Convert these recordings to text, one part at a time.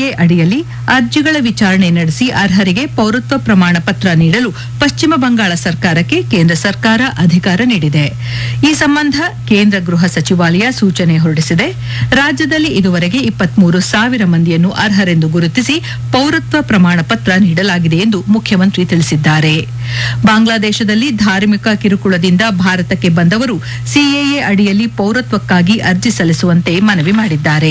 CAA ಅಡಿಯಲ್ಲಿ ಅರ್ಜಿಗಳ ವಿಚಾರಣೆ ನಡೆಸಿ ಅರ್ಹರಿಗೆ ಪೌರತ್ವ ಪ್ರಮಾಣ ಪತ್ರ ನೀಡಲು ಪಶ್ಚಿಮ ಬಂಗಾಳ ಸರ್ಕಾರಕ್ಕೆ ಕೇಂದ್ರ ಸರ್ಕಾರ ಅಧಿಕಾರ ನೀಡಿದೆ ಈ ಸಂಬಂಧ ಕೇಂದ್ರ ಗೃಹ ಸಚಿವಾಲಯ ಸೂಚನೆ ಹೊರಡಿಸಿದೆ ರಾಜ್ಯದಲ್ಲಿ ಇದುವರೆಗೆ ಇಪ್ಪತ್ಮೂರು ಸಾವಿರ ಮಂದಿಯನ್ನು ಅರ್ಹರೆಂದು ಗುರುತಿಸಿ ಪೌರತ್ವ ಪ್ರಮಾಣ ಪತ್ರ ನೀಡಲಾಗಿದೆ ಎಂದು ಮುಖ್ಯಮಂತ್ರಿ ತಿಳಿಸಿದ್ದಾರೆ ಬಾಂಗ್ಲಾದೇಶದಲ್ಲಿ ಧಾರ್ಮಿಕ ಕಿರುಕುಳದಿಂದ ಭಾರತಕ್ಕೆ ಬಂದವರು ಸಿಎಎ ಅಡಿಯಲ್ಲಿ ಪೌರತ್ವಕ್ಕಾಗಿ ಅರ್ಜಿ ಸಲ್ಲಿಸುವಂತೆ ಮನವಿ ಮಾಡಿದ್ದಾರೆ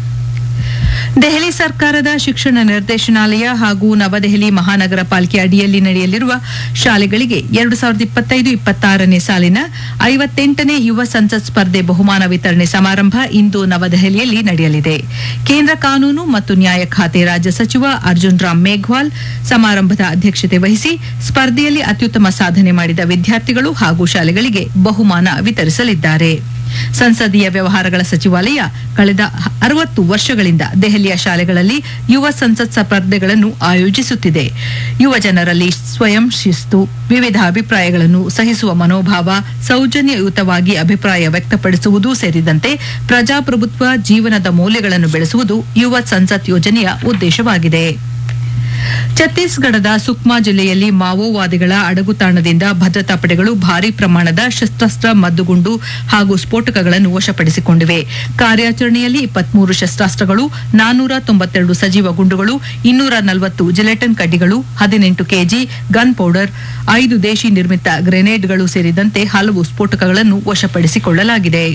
ದೆಹಲಿ ಸರ್ಕಾರದ ಶಿಕ್ಷಣ ನಿರ್ದೇಶನಾಲಯ ಹಾಗೂ ನವದೆಹಲಿ ಮಹಾನಗರ ಪಾಲಿಕೆ ಅಡಿಯಲ್ಲಿ ನಡೆಯಲಿರುವ ಶಾಲೆಗಳಿಗೆ ಎರಡು ಸಾವಿರದ ಇಪ್ಪತ್ತೈದು ಇಪ್ಪತ್ತಾರನೇ ಸಾಲಿನ ಐವತ್ತೆಂಟನೇ ಯುವ ಸಂಸತ್ ಸ್ಪರ್ಧೆ ಬಹುಮಾನ ವಿತರಣೆ ಸಮಾರಂಭ ಇಂದು ನವದೆಹಲಿಯಲ್ಲಿ ನಡೆಯಲಿದೆ ಕೇಂದ್ರ ಕಾನೂನು ಮತ್ತು ನ್ಯಾಯ ಖಾತೆ ರಾಜ್ಯ ಸಚಿವ ಅರ್ಜುನ್ ರಾಮ್ ಮೇಘ್ವಾಲ್ ಸಮಾರಂಭದ ಅಧ್ಯಕ್ಷತೆ ವಹಿಸಿ ಸ್ಪರ್ಧೆಯಲ್ಲಿ ಅತ್ಯುತ್ತಮ ಸಾಧನೆ ಮಾಡಿದ ವಿದ್ಯಾರ್ಥಿಗಳು ಹಾಗೂ ಶಾಲೆಗಳಿಗೆ ಬಹುಮಾನ ವಿತರಿಸಲಿದ್ದಾರೆ ಸಂಸದೀಯ ವ್ಯವಹಾರಗಳ ಸಚಿವಾಲಯ ಕಳೆದ ಅರವತ್ತು ವರ್ಷಗಳಿಂದ ದೆಹಲಿಯ ಶಾಲೆಗಳಲ್ಲಿ ಯುವ ಸಂಸತ್ ಸ್ಪರ್ಧೆಗಳನ್ನು ಆಯೋಜಿಸುತ್ತಿದೆ ಯುವ ಜನರಲ್ಲಿ ಸ್ವಯಂ ಶಿಸ್ತು ವಿವಿಧ ಅಭಿಪ್ರಾಯಗಳನ್ನು ಸಹಿಸುವ ಮನೋಭಾವ ಸೌಜನ್ಯಯುತವಾಗಿ ಅಭಿಪ್ರಾಯ ವ್ಯಕ್ತಪಡಿಸುವುದು ಸೇರಿದಂತೆ ಪ್ರಜಾಪ್ರಭುತ್ವ ಜೀವನದ ಮೌಲ್ಯಗಳನ್ನು ಬೆಳೆಸುವುದು ಯುವ ಸಂಸತ್ ಯೋಜನೆಯ ಉದ್ದೇಶವಾಗಿದೆ ಛತ್ತೀಸ್ಗಢದ ಸುಕ್ಮಾ ಜಿಲ್ಲೆಯಲ್ಲಿ ಮಾವೋವಾದಿಗಳ ಅಡಗುತಾಣದಿಂದ ಭದ್ರತಾ ಪಡೆಗಳು ಭಾರೀ ಪ್ರಮಾಣದ ಶಸ್ತ್ರಾಸ್ತ್ರ ಮದ್ದುಗುಂಡು ಹಾಗೂ ಸ್ಫೋಟಕಗಳನ್ನು ವಶಪಡಿಸಿಕೊಂಡಿವೆ ಕಾರ್ಯಾಚರಣೆಯಲ್ಲಿ ಇಪ್ಪತ್ಮೂರು ಶಸ್ತ್ರಾಸ್ತ್ರಗಳು ನಾನ್ನೂರ ತೊಂಬತ್ತೆರಡು ಸಜೀವ ಗುಂಡುಗಳು ಇನ್ನೂರ ನಲವತ್ತು ಜಿಲೆಟಿನ್ ಕಡ್ಡಿಗಳು ಹದಿನೆಂಟು ಕೆಜಿ ಗನ್ ಪೌಡರ್ ಐದು ದೇಶಿ ನಿರ್ಮಿತ ಗ್ರೆನೇಡ್ಗಳು ಸೇರಿದಂತೆ ಹಲವು ಸ್ಫೋಟಕಗಳನ್ನು ವಶಪಡಿಸಿಕೊಳ್ಳಲಾಗಿದೆ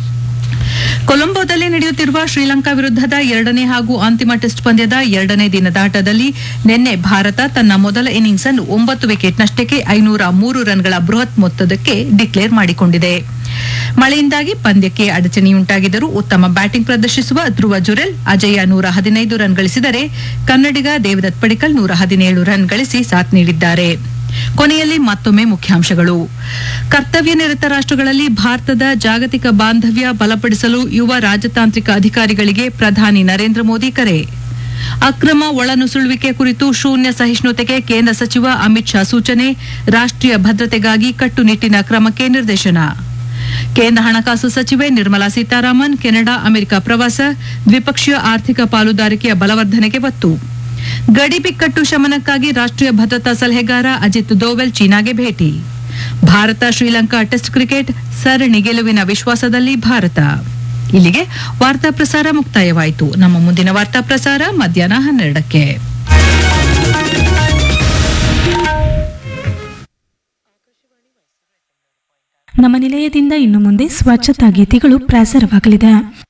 ಕೊಲಂಬೋದಲ್ಲಿ ನಡೆಯುತ್ತಿರುವ ಶ್ರೀಲಂಕಾ ವಿರುದ್ಧದ ಎರಡನೇ ಹಾಗೂ ಅಂತಿಮ ಟೆಸ್ಟ್ ಪಂದ್ಯದ ಎರಡನೇ ದಿನದ ಆಟದಲ್ಲಿ ನಿನ್ನೆ ಭಾರತ ತನ್ನ ಮೊದಲ ಇನ್ನಿಂಗ್ಸ್ ಅನ್ನು ಒಂಬತ್ತು ವಿಕೆಟ್ ನಷ್ಟಕ್ಕೆ ಐನೂರ ಮೂರು ರನ್ಗಳ ಬೃಹತ್ ಮೊತ್ತದಕ್ಕೆ ಡಿಕ್ಲೇರ್ ಮಾಡಿಕೊಂಡಿದೆ ಮಳೆಯಿಂದಾಗಿ ಪಂದ್ಯಕ್ಕೆ ಅಡಚಣೆಯುಂಟಾಗಿದ್ದರೂ ಉತ್ತಮ ಬ್ಯಾಟಿಂಗ್ ಪ್ರದರ್ಶಿಸುವ ಧ್ರುವ ಜುರೆಲ್ ಅಜಯ ನೂರ ಹದಿನೈದು ರನ್ ಗಳಿಸಿದರೆ ಕನ್ನಡಿಗ ದೇವದತ್ ಪಡಿಕಲ್ ನೂರ ಹದಿನೇಳು ರನ್ ಗಳಿಸಿ ಸಾಥ್ ನೀಡಿದ್ದಾರೆ ಕೊನೆಯಲ್ಲಿ ಮತ್ತೊಮ್ಮೆ ಮುಖ್ಯಾಂಶಗಳು ಕರ್ತವ್ಯ ನಿರತ ರಾಷ್ಟ್ರಗಳಲ್ಲಿ ಭಾರತದ ಜಾಗತಿಕ ಬಾಂಧವ್ಯ ಬಲಪಡಿಸಲು ಯುವ ರಾಜತಾಂತ್ರಿಕ ಅಧಿಕಾರಿಗಳಿಗೆ ಪ್ರಧಾನಿ ನರೇಂದ್ರ ಮೋದಿ ಕರೆ ಅಕ್ರಮ ಒಳನುಸುಳುವಿಕೆ ಕುರಿತು ಶೂನ್ಯ ಸಹಿಷ್ಣುತೆಗೆ ಕೇಂದ್ರ ಸಚಿವ ಅಮಿತ್ ಶಾ ಸೂಚನೆ ರಾಷ್ಟ್ರೀಯ ಭದ್ರತೆಗಾಗಿ ಕಟ್ಟುನಿಟ್ಟಿನ ಕ್ರಮಕ್ಕೆ ನಿರ್ದೇಶನ ಕೇಂದ್ರ ಹಣಕಾಸು ಸಚಿವೆ ನಿರ್ಮಲಾ ಸೀತಾರಾಮನ್ ಕೆನಡಾ ಅಮೆರಿಕ ಪ್ರವಾಸ ದ್ವಿಪಕ್ಷೀಯ ಆರ್ಥಿಕ ಪಾಲುದಾರಿಕೆಯ ಬಲವರ್ಧನೆಗೆ ಒತ್ತು ಗಡಿ ಬಿಕ್ಕಟ್ಟು ಶಮನಕ್ಕಾಗಿ ರಾಷ್ಟ್ರೀಯ ಭದ್ರತಾ ಸಲಹೆಗಾರ ಅಜಿತ್ ದೋವೆಲ್ ಚೀನಾಗೆ ಭೇಟಿ ಭಾರತ ಶ್ರೀಲಂಕಾ ಟೆಸ್ಟ್ ಕ್ರಿಕೆಟ್ ಸರಣಿ ಗೆಲುವಿನ ವಿಶ್ವಾಸದಲ್ಲಿ ಭಾರತ ಇಲ್ಲಿಗೆ ವಾರ್ತಾ ಪ್ರಸಾರ ಮುಕ್ತಾಯವಾಯಿತು ನಮ್ಮ ಮುಂದಿನ ವಾರ್ತಾ ಪ್ರಸಾರ ಮಧ್ಯಾಹ್ನ ಹನ್ನೆರಡಕ್ಕೆ ನಮ್ಮ ನಿಲಯದಿಂದ ಇನ್ನು ಮುಂದೆ ಸ್ವಚ್ಛತಾ ಗೀತೆಗಳು ಪ್ರಸಾರವಾಗಲಿದೆ